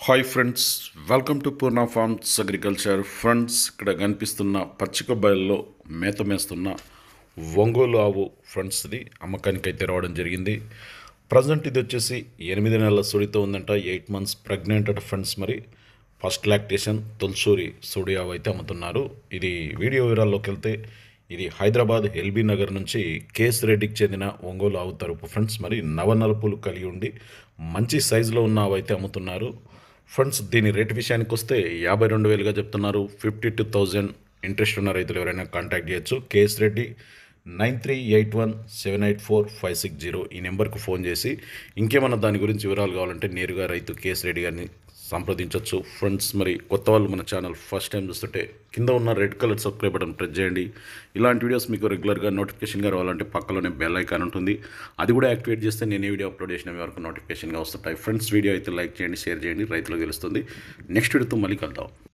hi friends welcome to Purna farms agriculture friends ఇక్కడ కనిపిస్తున్న పచ్చిక బయల్లో మేత మేస్తున్న ఒంగోలు ఆవు ఫ్రెండ్స్ ఇది అమ్మకానికి అయితే రావడం జరిగింది ప్రజెంట్ ఇది వచ్చేసి ఎనిమిది నెలల సుడితో ఉందంట ఎయిట్ మంత్స్ ప్రెగ్నెంట్ అట ఫ్రెండ్స్ మరి ఫస్ట్ లాక్టేషన్ తొలసూరి సుడి ఆవు అయితే అమ్ముతున్నారు ఇది వీడియో వివరాల్లోకి వెళ్తే ఇది హైదరాబాద్ ఎల్బీ నగర్ నుంచి కేస్ రెడ్డికి చెందిన ఒంగోలు ఆవు తరపు ఫ్రెండ్స్ మరి నవనలుపులు కలిగి ఉండి మంచి సైజులో ఉన్న ఆవు అయితే అమ్ముతున్నారు ఫ్రెండ్స్ దీని రేట్ విషయానికి వస్తే యాభై రెండు వేలుగా చెప్తున్నారు ఫిఫ్టీ టూ థౌజండ్ ఇంట్రెస్ట్ ఉన్న రైతులు ఎవరైనా కాంటాక్ట్ చేయొచ్చు KS Reddy nine three eight one seven eight four five six zero ఈ నెంబర్కు ఫోన్ చేసి ఇంకేమన్నా దాని గురించి వివరాలు కావాలంటే నేరుగా రైతు కేఎస్ రెడ్డి గారిని సంప్రదించవచ్చు ఫ్రెండ్స్ మరి కొత్త వాళ్ళు మన ఛానల్ ఫస్ట్ టైం చూస్తుంటే కింద ఉన్న red colour subscribe button press చేయండి ఇలాంటి వీడియోస్ మీకు రెగ్యులర్గా నోటిఫికేషన్గా రావాలంటే పక్కలోనే బెల్ ఐకాన్ ఉంటుంది అది కూడా యాక్టివేట్ చేస్తే నేను ఏ వీడియో అప్లోడ్ చేసిన మీ వరకు నోటిఫికేషన్గా వస్తుంటాయి ఫ్రెండ్స్ వీడియో అయితే లైక్ చేయండి షేర్ చేయండి రైతులకు తెలుస్తుంది నెక్స్ట్ వీడియోతో మళ్ళీ కలుద్దాం